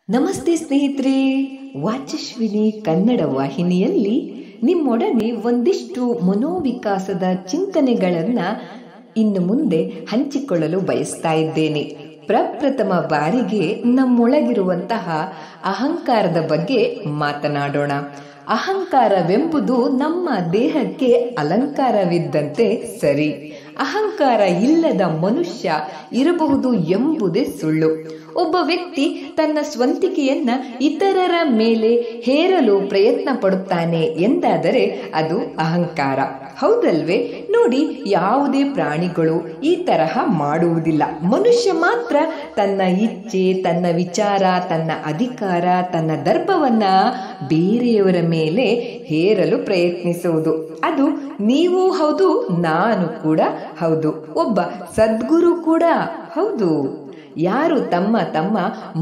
ನಮಸ್ತೆ ಸ್ನೇಹಿತರೆ ವಾಚಶ್ವಿನಿ ಕನ್ನಡ ವಾಹಿನಿಯಲ್ಲಿ ನಿಮ್ಮೊಡನೆ ಒಂದಿಷ್ಟು ಮನೋವಿಕಾಸದ ಚಿಂತನೆಗಳನ್ನು ಇನ್ನು ಮುಂದೆ ಹಂಚಿಕೊಳ್ಳಲು ಬಯಸ್ತಾ ಇದ್ದೇನೆ ಪ್ರಪ್ರಥಮ ಬಾರಿಗೆ ನಮ್ಮೊಳಗಿರುವಂತಹ ಅಹಂಕಾರದ ಬಗ್ಗೆ ಮಾತನಾಡೋಣ ಅಹಂಕಾರವೆಂಬುದು ನಮ್ಮ ದೇಹಕ್ಕೆ ಅಲಂಕಾರವಿದ್ದಂತೆ ಸರಿ ಅಹಂಕಾರ ಇಲ್ಲದ ಮನುಷ್ಯ ಇರಬಹುದು ಎಂಬುದೇ ಸುಳ್ಳು ಒಬ್ಬ ವ್ಯಕ್ತಿ ತನ್ನ ಸ್ವಂತಿಕೆಯನ್ನ ಇತರರ ಮೇಲೆ ಹೇರಲು ಪ್ರಯತ್ನ ಪಡುತ್ತಾನೆ ಎಂದಾದರೆ ಅದು ಅಹಂಕಾರ ಹೌದಲ್ವೇ ನೋಡಿ ಯಾವುದೇ ಪ್ರಾಣಿಗಳು ಈ ತರಹ ಮಾಡುವುದಿಲ್ಲ ಮನುಷ್ಯ ಮಾತ್ರ ತನ್ನ ಇಚ್ಛೆ ತನ್ನ ವಿಚಾರ ತನ್ನ ಅಧಿಕಾರ ತನ್ನ ದರ್ಪವನ್ನ ಬೇರೆಯವರ ಮೇಲೆ ಹೇರಲು ಪ್ರಯತ್ನಿಸುವುದು ಅದು ನೀವು ಹೌದು ನಾನು ಕೂಡ ಹೌದು ಒಬ್ಬ ಸದ್ಗುರು ಕೂಡ ಹೌದು ಯಾರು ತಮ್ಮ ತಮ್ಮ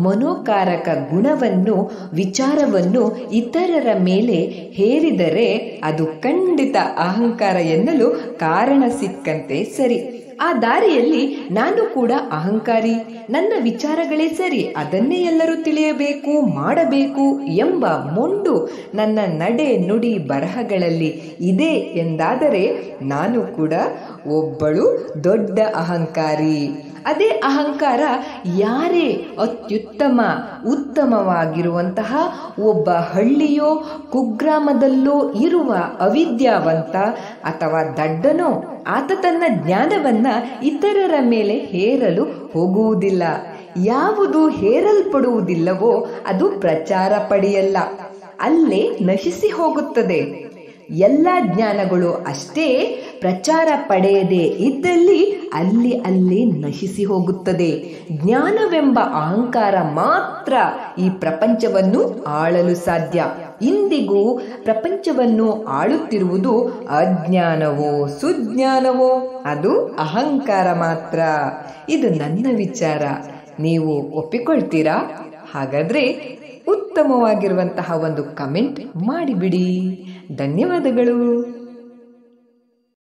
ಮನೋಕಾರಕ ಗುಣವನ್ನು ವಿಚಾರವನ್ನು ಇತರರ ಮೇಲೆ ಹೇರಿದರೆ ಅದು ಖಂಡಿತ ಅಹಂಕಾರ ಎನ್ನಲು ಕಾರಣ ಸಿಕ್ಕಂತೆ ಸರಿ ಆ ದಾರಿಯಲ್ಲಿ ನಾನು ಕೂಡ ಅಹಂಕಾರಿ ನನ್ನ ವಿಚಾರಗಳೇ ಸರಿ ಅದನ್ನೇ ಎಲ್ಲರೂ ತಿಳಿಯಬೇಕು ಮಾಡಬೇಕು ಎಂಬ ಮೊಂಡು ನನ್ನ ನಡೆ ನುಡಿ ಬರಹಗಳಲ್ಲಿ ಇದೆ ಎಂದಾದರೆ ನಾನು ಕೂಡ ಒಬ್ಬಳು ದೊಡ್ಡ ಅಹಂಕಾರಿ ಅದೇ ಅಹಂಕಾರ ಯಾರೇ ಅತ್ಯುತ್ತಮ ಉತ್ತಮವಾಗಿರುವಂತಹ ಒಬ್ಬ ಹಳ್ಳಿಯೋ ಕುಗ್ರಾಮದಲ್ಲೋ ಇರುವ ಅವಿದ್ಯಾವಂತ ಅಥವಾ ದಡ್ಡನೋ ಆತ ತನ್ನ ಜ್ಞಾನವನ್ನ ಇತರರ ಮೇಲೆ ಹೇರಲು ಹೋಗುವುದಿಲ್ಲ ಯಾವುದು ಹೇರಲ್ಪಡುವುದಿಲ್ಲವೋ ಅದು ಪ್ರಚಾರ ಪಡೆಯಲ್ಲ ಅಲ್ಲೇ ನಶಿಸಿ ಹೋಗುತ್ತದೆ ಎಲ್ಲ ಜ್ಞಾನಗಳು ಅಷ್ಟೇ ಪ್ರಚಾರ ಪಡೆಯದೆ ಇದ್ದಲ್ಲಿ ಅಲ್ಲಿ ಅಲ್ಲಿ ನಶಿಸಿ ಹೋಗುತ್ತದೆ ಜ್ಞಾನವೆಂಬ ಅಹಂಕಾರ ಮಾತ್ರ ಈ ಪ್ರಪಂಚವನ್ನು ಆಳಲು ಸಾಧ್ಯ ಇಂದಿಗೂ ಪ್ರಪಂಚವನ್ನು ಆಳುತ್ತಿರುವುದು ಅಜ್ಞಾನವೋ ಸುಜ್ಞಾನವೋ ಅದು ಅಹಂಕಾರ ಮಾತ್ರ ಇದು ನನ್ನ ವಿಚಾರ ನೀವು ಒಪ್ಪಿಕೊಳ್ತೀರಾ ಹಾಗಾದ್ರೆ ಉತ್ತಮವಾಗಿರುವಂತಹ ಒಂದು ಕಮೆಂಟ್ ಮಾಡಿಬಿಡಿ ಧನ್ಯವಾದಗಳು